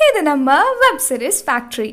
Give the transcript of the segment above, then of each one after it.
இது நம்ம web series factory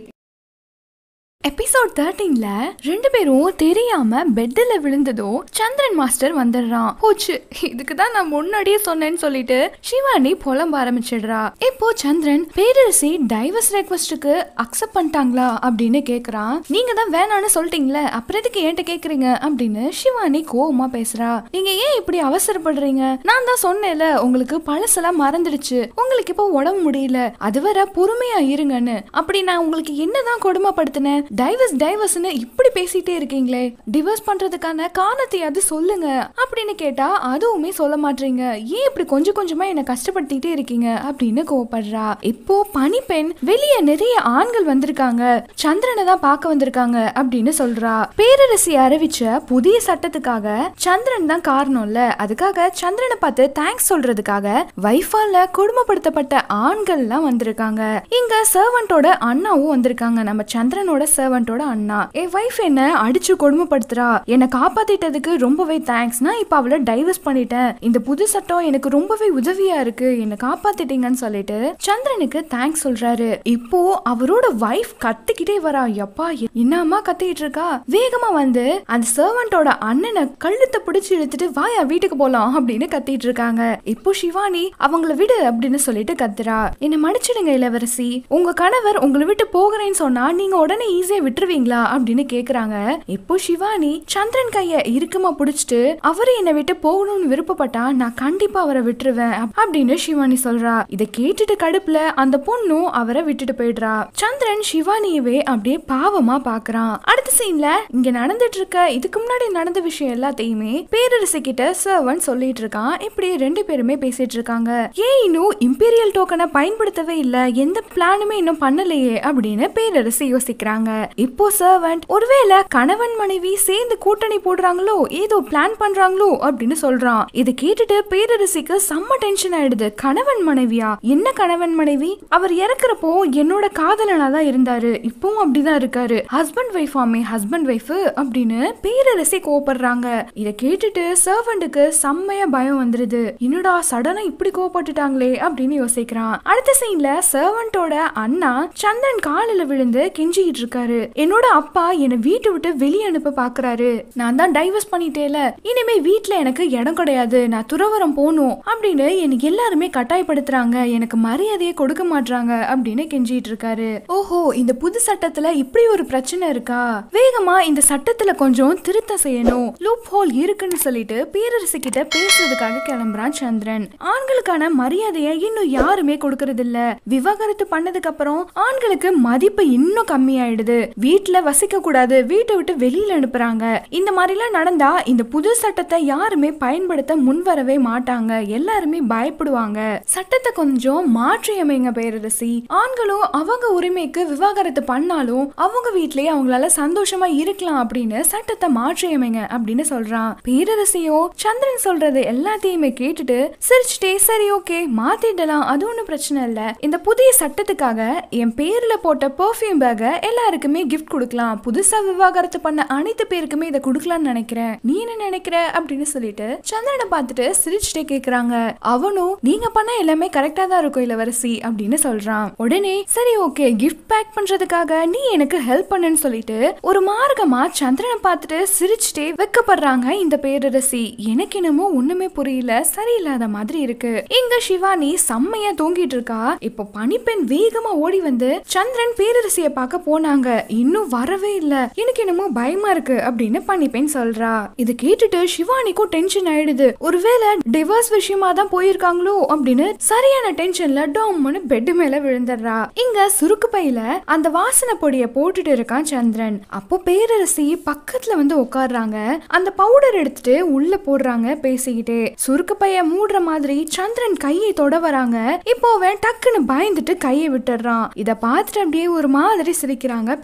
episode தேர்ட்டீன்ல ரெண்டு பேரும் தெரியாம பெட்டில் விழுந்ததும் சந்திரன் மாஸ்டர் வந்துடுறான் போச்சு இதுக்கு தான் நான் முன்னாடியே சொன்னேன்னு சொல்லிட்டு சிவானி புலம்ப ஆரம்பிச்சிடுறா இப்போ சந்திரன் பேரரசி டைவர்ஸ் ரெக்வஸ்டுக்கு அக்செப்ட் பண்ணிட்டாங்களா அப்படின்னு கேக்குறான் நீங்க தான் வேணாம்னு சொல்லிட்டீங்களே அப்புறம் எதுக்கு என்கிட்ட கேக்குறீங்க அப்படின்னு சிவானி கோவமா பேசுறா நீங்க ஏன் இப்படி அவசரப்படுறீங்க நான் தான் சொன்னேன்ல உங்களுக்கு பழசெல்லாம் மறந்துடுச்சு உங்களுக்கு இப்போ உடம்பு முடியல அதுவரை பொறுமையா இருங்கன்னு அப்படி நான் உங்களுக்கு என்னதான் கொடுமைப்படுத்தினேன் டைவர்ஸ் டைவர்ஸ்னு இப்படி பேசிட்டே இருக்கீங்களே டிவோர்ஸ் பண்றதுக்கான காரணத்தையாவது சொல்லுங்க அப்படின்னு கேட்டா அதுவுமே சொல்ல மாட்டீங்க ஏன் இப்படி கொஞ்சம் கொஞ்சமா என்ன கஷ்டப்படுத்திட்டே இருக்கீங்க அப்படின்னு கோவப்படுறா இப்போ பனிப்பெண் வெளியே நிறைய ஆண்கள் வந்திருக்காங்க சந்திரனை தான் பார்க்க வந்திருக்காங்க அப்படின்னு சொல்றா பேரரசி அறிவிச்ச புதிய சட்டத்துக்காக சந்திரன் தான் காரணம்ல அதுக்காக சந்திரனை பார்த்து தேங்க்ஸ் சொல்றதுக்காக வைஃபால கொடுமைப்படுத்தப்பட்ட ஆண்கள்லாம் வந்திருக்காங்க இங்க சர்வெண்டோட அண்ணாவும் வந்திருக்காங்க நம்ம சந்திரனோட சர்வெண்டோட அண்ணா என் வைஃப் என்ன அடிச்சு கொடுமைப்படுத்துறா என்னை காப்பாத்திட்டதுக்கு ரொம்பவே தேங்க்ஸ் நான் இப்ப அவளை டைவர்ஸ் பண்ணிட்டேன் இந்த புது சட்டம் எனக்கு ரொம்பவே உதவியா இருக்கு என்னை காப்பாத்திட்டீங்கன்னு சொல்லிட்டு சந்திரனுக்கு தேங்க்ஸ் சொல்றாரு இப்போ அவரோட வைஃப் கத்திக்கிட்டே வரா எப்பா என்னம்மா கத்திக்கிட்டு இருக்கா வேகமா வந்து அந்த சர்வெண்டோட அண்ணனை கழுத்தை பிடிச்சு இழுத்துட்டு வாயா வீட்டுக்கு போலாம் அப்படின்னு கத்திட்டு இருக்காங்க இப்போ சிவானி அவங்கள விடு அப்படின்னு சொல்லிட்டு கத்துறா என்ன மன்னிச்சிடுங்க இளவரசி உங்க கணவர் உங்களை விட்டு போகிறேன்னு சொன்னா நீங்க உடனே ஈஸியா விட்டுருவீங்களா அப்படின்னு கேக்குறாங்க இப்போ சிவானி சந்திரன் கைய இறுக்கமா புடிச்சிட்டு அவரு என்னை விட்டு போகணும்னு விருப்பப்பட்டா நான் கண்டிப்பா அவரை விட்டுருவேன் அப்- அப்படின்னு சிவானி சொல்றா இதை கேட்டுட்டு கடுப்புல அந்த பொண்ணும் அவரை விட்டுட்டு போயிடுறா சந்திரன் சிவானியவே அப்படியே பாவமா பாக்குறான் அடுத்த சீன்ல இங்க நடந்துட்டு இருக்க இதுக்கு முன்னாடி நடந்த விஷயம் எல்லாத்தையுமே பேரரசு கிட்ட சர்வன் சொல்லிட்டு இருக்கான் இப்படி ரெண்டு பேருமே பேசிட்டு இருக்காங்க ஏன் இன்னும் இம்பீரியல் டோக்கனை பயன்படுத்தவே இல்ல எந்த பிளானுமே இன்னும் பண்ணலையே அப்படின்னு பேரரசு யோசிக்கிறாங்க இப்போ சர்வன்ட் ஒருவேளை கணவன் மனைவி சேர்ந்து கூட்டணி போடுறாங்களோ ஏதோ பிளான் பண்றாங்களோ அப்படின்னு சொல்றான் இதை கேட்டுட்டு பேரரசிக்கு செம்ம டென்ஷன் ஆயிடுது கணவன் மனைவியா என்ன கணவன் மனைவி அவர் இறக்குறப்போ என்னோட காதலனா தான் இருந்தாரு இப்பவும் அப்படிதான் இருக்காரு ஹஸ்பண்ட் ஒய்ஃப் ஆமே ஹஸ்பண்ட் ஒய்ஃப் அப்படின்னு பேரரசி கோவப்படுறாங்க இத கேட்டுட்டு சர்வெண்ட்டுக்கு செம்மையா பயம் வந்துருது என்னடா சடனா இப்படி கோவப்பட்டுட்டாங்களே அப்படின்னு யோசிக்கிறான் அடுத்த சீன்ல சர்வெண்டோட அண்ணா சந்திரன் காலில் விழுந்து கெஞ்சிக்கிட்டு இருக்காரு என்னோட அப்பா என்னை வீட்டை விட்டு வெளியே அனுப்ப பாக்குறாரு நான் தான் டைவர்ஸ் பண்ணிட்டேல இனிமே வீட்ல எனக்கு இடம் கிடையாது நான் துறவரம் போகணும் அப்படின்னு எனக்கு எல்லாருமே கட்டாயப்படுத்துறாங்க எனக்கு மரியாதையை கொடுக்க மாட்றாங்க அப்படின்னு கெஞ்சிட்டு இருக்காரு ஓஹோ இந்த புது சட்டத்துல இப்படி ஒரு பிரச்சனை இருக்கா வேகமா இந்த சட்டத்துல கொஞ்சம் திருத்தம் செய்யணும் லூப் ஹோல் இருக்குன்னு சொல்லிட்டு பேரரசு கிட்ட பேசுறதுக்காக கிளம்புறான் சந்திரன் ஆண்களுக்கான மரியாதையை இன்னும் யாருமே கொடுக்கறது இல்ல விவாகரத்து பண்ணதுக்கு அப்புறம் ஆண்களுக்கு மதிப்பு இன்னும் கம்மியாயிடுது வீட்டுல வசிக்க கூடாது வீட்டை விட்டு வெளியில அனுப்புறாங்க இந்த மாதிரிலாம் நடந்தா இந்த புது சட்டத்தை யாருமே பயன்படுத்த முன்வரவே மாட்டாங்க எல்லாருமே பயப்படுவாங்க சட்டத்தை கொஞ்சம் மாற்றி அமைங்க பேரரசி ஆண்களும் அவங்க உரிமைக்கு விவாகரத்து பண்ணாலும் அவங்க வீட்லயே அவங்களால சந்தோஷமா இருக்கலாம் அப்படின்னு சட்டத்தை மாற்றி அமைங்க அப்படின்னு சொல்றான் பேரரசியோ சந்திரன் சொல்றது எல்லாத்தையுமே கேட்டுட்டு சிரிச்சுட்டே சரி ஓகே மாத்திடலாம் அது ஒண்ணும் பிரச்சனை இல்ல இந்த புதிய சட்டத்துக்காக என் பேர்ல போட்ட பெர்ஃப்யூம் பேக எல்லாருக்குமே கிஃப்ட் கொடுக்கலாம் புதுசா விவாகரத்து பண்ண அனைத்து பேருக்குமே இதை கொடுக்கலாம்னு நினைக்கிறேன் நீ என்ன நினைக்கிற அப்படின்னு சொல்லிட்டு சந்திரனை பார்த்துட்டு சிரிச்சுட்டே கேக்குறாங்க அவனும் நீங்க பண்ண எல்லாமே கரெக்டா தான் இருக்கும் இளவரசி அப்படின்னு சொல்றான் உடனே சரி ஓகே கிஃப்ட் பேக் பண்றதுக்காக நீ எனக்கு ஹெல்ப் பண்ணுன்னு சொல்லிட்டு ஒரு மார்க்கமா சந்திரனை பார்த்துட்டு சிரிச்சுட்டே வெக்கப்படுறாங்க இந்த பேரரசி எனக்கு என்னமோ ஒண்ணுமே புரியல சரியில்லாத மாதிரி இருக்கு இங்க சிவானி செம்மையா தூங்கிட்டு இருக்கா இப்போ பனிப்பெண் வேகமா ஓடி வந்து சந்திரன் பேரரசிய பார்க்க போனாங்க இன்னும் வரவே இல்ல எனக்கு என்னமோ பயமா இருக்கு அப்படின்னு பனிப்பெண் சொல்றா இது கேட்டுட்டு சிவானிக்கும் டென்ஷன் ஆயிடுது ஒருவேளை டிவோர்ஸ் விஷயமா தான் போயிருக்காங்களோ அப்படின்னு சரியான டென்ஷன்ல டோம்னு பெட் மேல விழுந்துடுறா இங்க சுருக்கு பையில அந்த வாசனை பொடிய போட்டுட்டு இருக்கான் சந்திரன் அப்போ பேரரசி பக்கத்துல வந்து உட்கார்றாங்க அந்த பவுடர் எடுத்துட்டு உள்ள போடுறாங்க பேசிக்கிட்டே சுருக்கு பைய மூடுற மாதிரி சந்திரன் கையை தொட வராங்க இப்போ அவன் டக்குன்னு பயந்துட்டு கையை விட்டுடுறான் இத பார்த்துட்டு அப்படியே ஒரு மாதிரி சிரிக்கிறாங்க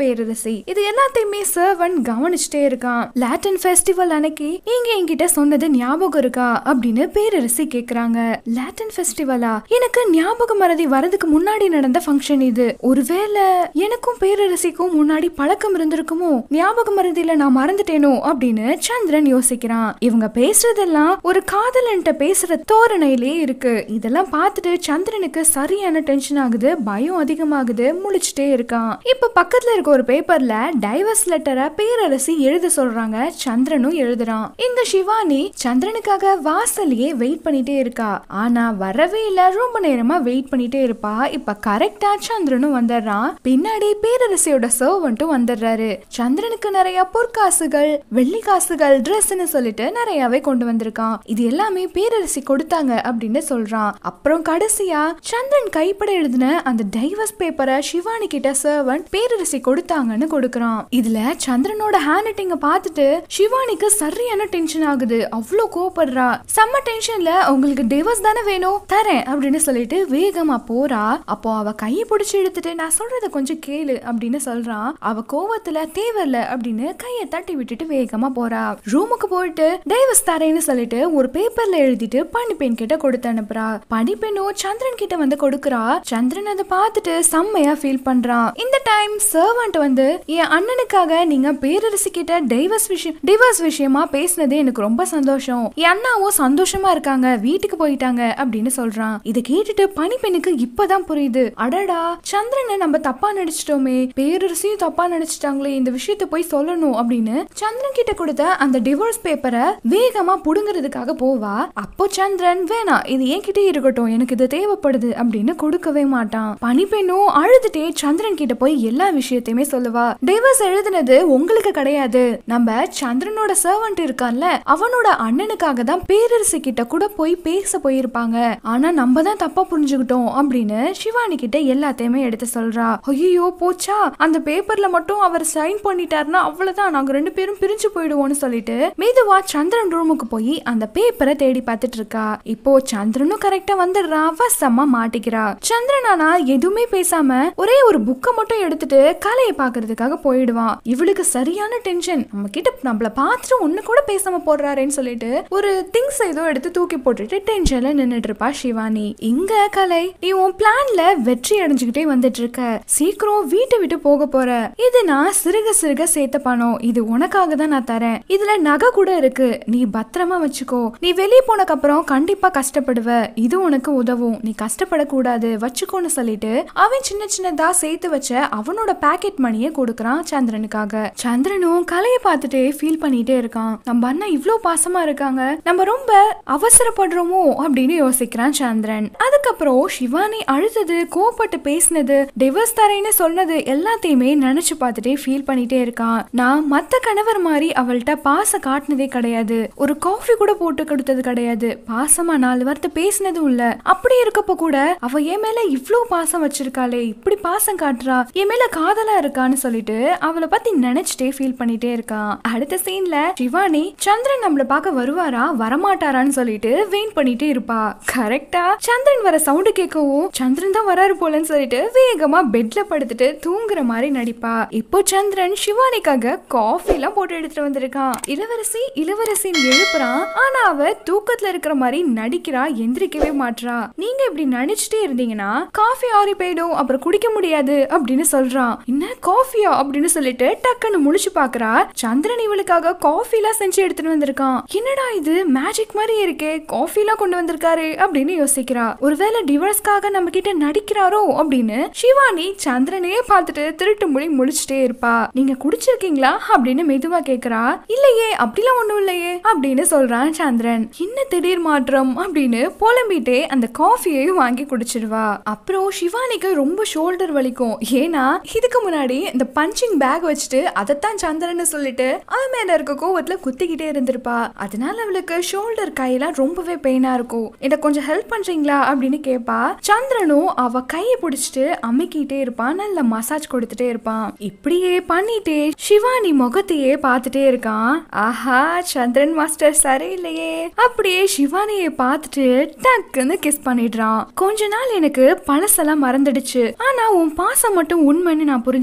பேரரசி இது எல்லாத்தையுமே சர்வன் கவனிச்சுட்டே இருக்கான் லாட்டின் ஃபெஸ்டிவல் அன்னைக்கு நீங்க என்கிட்ட சொன்னது ஞாபகம் இருக்கா அப்படின்னு பேரரசி கேக்குறாங்க லாட்டின் ஃபெஸ்டிவலா எனக்கு ஞாபக மறதி வரதுக்கு முன்னாடி நடந்த ஃபங்க்ஷன் இது ஒருவேளை எனக்கும் பேரரசிக்கும் முன்னாடி பழக்கம் இருந்திருக்குமோ ஞாபக மறதியில நான் மறந்துட்டேனோ அப்படின்னு சந்திரன் யோசிக்கிறான் இவங்க பேசுறதெல்லாம் ஒரு காதலன்ட்ட பேசுற தோரணையிலே இருக்கு இதெல்லாம் பார்த்துட்டு சந்திரனுக்கு சரியான டென்ஷன் ஆகுது பயம் அதிகமாகுது முழிச்சிட்டே இருக்கான் இப்ப பக்கத்துல இருக்க ஒரு பேப்பர்ல டைவர்ஸ் லெட்டரை பேரரசி எழுத சொல்றாங்க சந்திரனும் எழுதுறான் இந்த சிவானி சந்திரனுக்காக வாசல்லையே வெயிட் பண்ணிட்டே இருக்கா ஆனா வரவே இல்ல ரொம்ப நேரமா வெயிட் பண்ணிட்டே இருப்பா இப்ப கரெக்டா சந்திரனும் வந்துடுறான் பின்னாடி பேரரசியோட சர்வன்ட்டும் வந்துடுறாரு சந்திரனுக்கு நிறைய பொற்காசுகள் வெள்ளி காசுகள் ட்ரெஸ்ன்னு சொல்லிட்டு நிறையவே கொண்டு வந்திருக்கான் இது எல்லாமே பேரரசி கொடுத்தாங்க அப்படின்னு சொல்றான் அப்புறம் கடைசியா சந்திரன் கைப்பட எழுதின அந்த டைவர்ஸ் பேப்பரை சிவானி கிட்ட சர்வன்ட் பேரரசி கொடுத்தாங்கன்னு கொடுக்கறான் இதுல சந்திரனோட ஹேண்ட் ரைட்டிங்க பார்த்துட்டு சிவானிக்கு சரியான டென்ஷன் ஆகுது அவ்வளோ கோபப்படுறா செம்ம டென்ஷன்ல உங்களுக்கு டிவோர்ஸ் தானே வேணும் தரேன் அப்படின்னு சொல்லிட்டு வேகமா போறா அப்போ அவ கையை பிடிச்சி இழுத்துட்டு நான் சொல்றத கொஞ்சம் கேளு அப்படின்னு சொல்றான் அவ கோவத்துல தேவையில்ல அப்படின்னு கையை தட்டி விட்டுட்டு வேகமா போறா ரூமுக்கு போயிட்டு டைவர்ஸ் தரேன்னு சொல்லிட்டு ஒரு பேப்பர்ல எழுதிட்டு பனிப்பெண் கிட்ட கொடுத்து அனுப்புறா பனிப்பெண்ணும் சந்திரன் கிட்ட வந்து கொடுக்குறா சந்திரன் அதை பார்த்துட்டு செம்மையா ஃபீல் பண்றான் இந்த டைம் சர்வன்ட் வந்து என் அண்ணனுக்காக நீங்க பேரரசி கிட்ட டைவர்ஸ் விஷயம் டிவோர்ஸ் விஷயமா பேசினது எனக்கு ரொம்ப சந்தோஷம் என் அண்ணாவும் சந்தோஷமா இருக்காங்க வீட்டுக்கு போயிட்டாங்க அப்படின்னு சொல்றான் இதை கேட்டுட்டு பனிப்பெண்ணுக்கு இப்பதான் புரியுது அடடா சந்திரனை நம்ம தப்பா நடிச்சிட்டோமே பேரரசியும் தப்பா நடிச்சிட்டாங்களே இந்த விஷயத்த போய் சொல்லணும் அப்படின்னு சந்திரன் கிட்ட கொடுத்த அந்த டிவோர்ஸ் பேப்பரை வேகமா புடுங்கிறதுக்காக போவா அப்போ சந்திரன் வேணாம் இது என்கிட்ட இருக்கட்டும் எனக்கு இது தேவைப்படுது அப்படின்னு கொடுக்கவே மாட்டான் பனிப்பெண்ணும் அழுதுட்டே சந்திரன் கிட்ட போய் எல்லா விஷயத்தையுமே சொல்லுவா டிவோர்ஸ் எழுதுனது உங்களுக்கு கிடையாது நம்ம சந்திரனோட சர்வன்ட் இருக்கான்ல அவனோட அண்ணனுக்காக தான் பேரரசு கிட்ட கூட போய் பேச போயிருப்பாங்க ஆனா நம்ம தான் தப்பா புரிஞ்சுக்கிட்டோம் அப்படின்னு சிவானி கிட்ட எல்லாத்தையுமே எடுத்து சொல்றா ஐயோ போச்சா அந்த பேப்பர்ல மட்டும் அவர் சைன் பண்ணிட்டாருன்னா அவ்வளவுதான் நாங்க ரெண்டு பேரும் பிரிஞ்சு போயிடுவோம்னு சொல்லிட்டு மெதுவா சந்திரன் ரூமுக்கு போய் அந்த பேப்பரை தேடி பார்த்துட்டு இருக்கா இப்போ சந்திரனும் கரெக்டா வந்துடுறா வசமா மாட்டிக்கிறா சந்திரன் ஆனா எதுவுமே பேசாம ஒரே ஒரு புக்கை மட்டும் எடுத்துட்டு கலையை பாக்குறதுக்காக போயிடுவான் இவளுக்கு சரியான டென்ஷன் நம்ம கிட்ட நம்மள பார்த்துட்டு ஒண்ணு கூட பேசாம போடுறாரேன்னு சொல்லிட்டு ஒரு திங்ஸ் ஏதோ எடுத்து தூக்கி போட்டுட்டு டென்ஷன்ல நின்னுட்டு இருப்பா சிவானி இங்க கலை நீ உன் பிளான்ல வெற்றி அடைஞ்சுக்கிட்டே வந்துட்டு இருக்க சீக்கிரம் வீட்டை விட்டு போக போற இது நான் சிறுக சிறுக சேர்த்த பணம் இது உனக்காக தான் நான் தரேன் இதுல நகை கூட இருக்கு நீ பத்திரமா வச்சுக்கோ நீ வெளியே போனக்கு அப்புறம் கண்டிப்பா கஷ்டப்படுவ இது உனக்கு உதவும் நீ கஷ்டப்படக்கூடாது வச்சுக்கோன்னு சொல்லிட்டு அவன் சின்ன சின்னதா சேர்த்து வச்ச அவனோட பாக்கெட் மணியை கொடுக்கறான் சந்திரனுக்காக சந்திரனும் கலையை பார்த்துட்டே ஃபீல் பண்ணிட்டே இருக்கான் நம்ம அண்ணா இவ்ளோ பாசமா இருக்காங்க நம்ம ரொம்ப அவசரப்படுறோமோ அப்படின்னு யோசிக்கிறான் சந்திரன் அதுக்கப்புறம் சிவானி அழுதது கோபப்பட்டு பேசினது டிவர்ஸ் தரேன்னு சொன்னது எல்லாத்தையுமே நினைச்சு பார்த்துட்டே ஃபீல் பண்ணிட்டே இருக்கான் நான் மத்த கணவர் மாதிரி அவள்கிட்ட பாச காட்டினதே கிடையாது ஒரு காஃபி கூட போட்டு கொடுத்தது கிடையாது பாசமா நாலு வார்த்தை பேசினதும் இல்ல அப்படி இருக்கப்ப கூட அவ என் மேல இவ்ளோ பாசம் வச்சிருக்காளே இப்படி பாசம் காட்டுறா என் மேல காதலா இருக்கான்னு சொல்லிட்டு அவளை பத்தி நினைச்சிட்டே ஃபீல் பண்ணிட்டே இருக்கான் அடுத்த சீன்ல சிவானி சந்திரன் நம்மள பார்க்க வருவாரா வரமாட்டாரான்னு சொல்லிட்டு வெயிட் பண்ணிட்டே இருப்பா கரெக்டா சந்திரன் வர சவுண்டு கேட்கவும் சந்திரன் தான் வராரு போலன்னு சொல்லிட்டு வேகமா பெட்ல படுத்துட்டு தூங்குற மாதிரி நடிப்பா இப்போ சந்திரன் சிவானிக்காக காஃபி எல்லாம் போட்டு எடுத்துட்டு வந்திருக்கான் இளவரசி இளவரசின்னு எழுப்புறான் ஆனா அவ தூக்கத்துல இருக்கிற மாதிரி நடிக்கிறா எந்திரிக்கவே மாட்றா நீங்க இப்படி நினைச்சிட்டே இருந்தீங்கன்னா காஃபி ஆறி போயிடும் அப்புறம் குடிக்க முடியாது அப்படின்னு சொல்றான் என்ன காஃபியா அப்படின்னு சொல்லிட்டு டக்குன்னு முழிச்சு பாக்குறா சந்திரன் இவளுக்காக காஃபி எல்லாம் செஞ்சு எடுத்துட்டு வந்திருக்கான் என்னடா இது மேஜிக் மாதிரி இருக்கே காஃபி எல்லாம் கொண்டு வந்திருக்காரு அப்படின்னு யோசிக்கிறா ஒருவேளை டிவோர்ஸ்க்காக நம்ம கிட்ட நடிக்கிறாரோ அப்படின்னு சிவானி சந்திரனையே பார்த்துட்டு திருட்டு மொழி முழிச்சிட்டே இருப்பா நீங்க குடிச்சிருக்கீங்களா அப்படின்னு மெதுவா கேக்குறா இல்லையே அப்படிலாம் ஒண்ணும் இல்லையே அப்படின்னு சொல்றான் சந்திரன் என்ன திடீர் மாற்றம் அப்படின்னு புலம்பிட்டே அந்த காஃபியையும் வாங்கி குடிச்சிடுவா அப்புறம் சிவானிக்கு ரொம்ப ஷோல்டர் வலிக்கும் ஏன்னா இதுக்கு முன்னாடி இந்த பஞ்சிங் பேக் வச்சுட்டு அதைத்தான் சந்திரன் சொல்லிட்டு அவன் மேல இருக்க கோவத்துல குத்திக்கிட்டே இருந்திருப்பா அதனால அவளுக்கு ஷோல்டர் கையெல்லாம் ரொம்பவே பெயினா இருக்கும் எனக்கு கொஞ்சம் ஹெல்ப் பண்றீங்களா அப்படின்னு கேட்பா சந்திரனும் அவ கையை பிடிச்சிட்டு அமுக்கிட்டே இருப்பான் நல்ல மசாஜ் கொடுத்துட்டே இருப்பான் இப்படியே பண்ணிட்டே சிவானி முகத்தையே பார்த்துட்டே இருக்கான் ஆஹா சந்திரன் மாஸ்டர் சரியில்லையே அப்படியே சிவானியை பார்த்துட்டு டக்குன்னு கிஸ் பண்ணிடுறான் கொஞ்ச நாள் எனக்கு பழசெல்லாம் மறந்துடுச்சு ஆனா உன் பாசம் மட்டும் உண்மைன்னு நான் புரிஞ்சுக்கிட்டேன்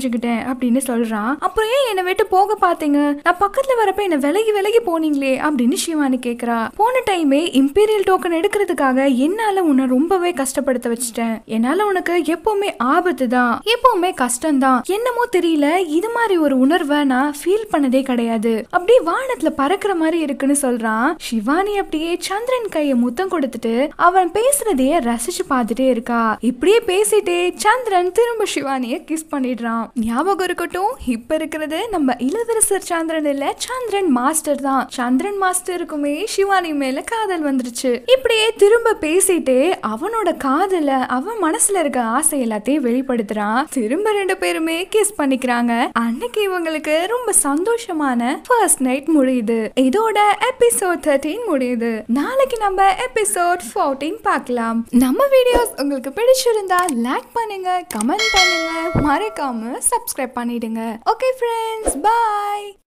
புரிஞ்சுக்கிட்டேன் அப்படின்னு சொல்றான் அப்புறம் ஏன் என்னை விட்டு போக பாத்தீங்க நான் பக்கத்துல வரப்ப என்ன விலகி விலகி போனீங்களே அப்படின்னு சிவானி கேக்குறா போன டைமே இம்பீரியல் டோக்கன் எடுக்கிறதுக்காக என்னால உன்னை ரொம்பவே கஷ்டப்படுத்த வச்சுட்டேன் என்னால உனக்கு எப்பவுமே ஆபத்து தான் எப்பவுமே கஷ்டம் தான் என்னமோ தெரியல இது மாதிரி ஒரு உணர்வை நான் ஃபீல் பண்ணதே கிடையாது அப்படியே வானத்துல பறக்கிற மாதிரி இருக்குன்னு சொல்றான் சிவானி அப்படியே சந்திரன் கைய முத்தம் கொடுத்துட்டு அவன் பேசுறதையே ரசிச்சு பார்த்துட்டே இருக்கா இப்படியே பேசிட்டே சந்திரன் திரும்ப சிவானிய கிஸ் பண்ணிடுறான் ஞாபகம் இருக்கட்டும் இப்ப இருக்கிறது நம்ம இளவரசர் சந்திரன் இல்ல சந்திரன் மாஸ்டர் தான் சந்திரன் மாஸ்டருக்குமே சிவானி மேல காதல் வந்துருச்சு இப்படியே திரும்ப பேசிட்டே அவனோட காதல அவன் மனசுல இருக்க ஆசை எல்லாத்தையும் வெளிப்படுத்துறான் திரும்ப ரெண்டு பேருமே கிஸ் பண்ணிக்கிறாங்க அன்னைக்கு இவங்களுக்கு ரொம்ப சந்தோஷமான ஃபர்ஸ்ட் நைட் முடியுது இதோட எபிசோட் தேர்ட்டீன் முடியுது நாளைக்கு நம்ம எபிசோட் ஃபோர்டீன் பார்க்கலாம் நம்ம வீடியோஸ் உங்களுக்கு பிடிச்சிருந்தா லைக் பண்ணுங்க கமெண்ட் பண்ணுங்க மறக்காம சப்ஸ்கிரைப் பண்ணிடுங்க ஓகே ஃப்ரெண்ட்ஸ் பாய்